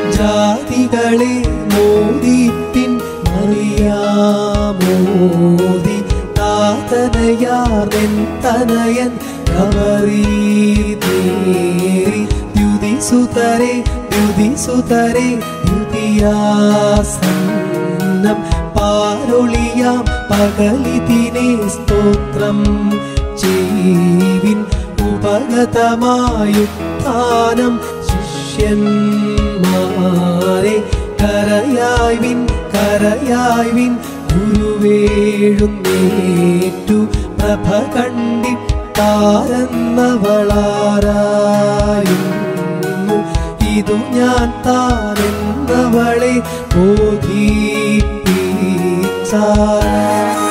ജാതികളെ മോദിപ്പിൻ മറിയാമോദി താതനയാർവൻ തനയൻ കവറീതേറി ദ്യുതിസുതരെ ദ്യുതിസുതരെ ദ്യുതിയാസന്നം പാരൊളിയാം പകലിതിനെ സ്തോത്രം ചെയ്വിൻ ഉപഗതമായുത്ഥാനം ശിഷ്യന്മാരെ കരയായ്വിൻ കരയായ്വിൻ ഗുരുവേഴുന്നേറ്റു പ്രഭ കണ്ടിട്ടാരെന്നവളാരായുന്നു ഇതു ഞാൻ താനെന്നവളെ ബോധിപ്പിച്ചാൽ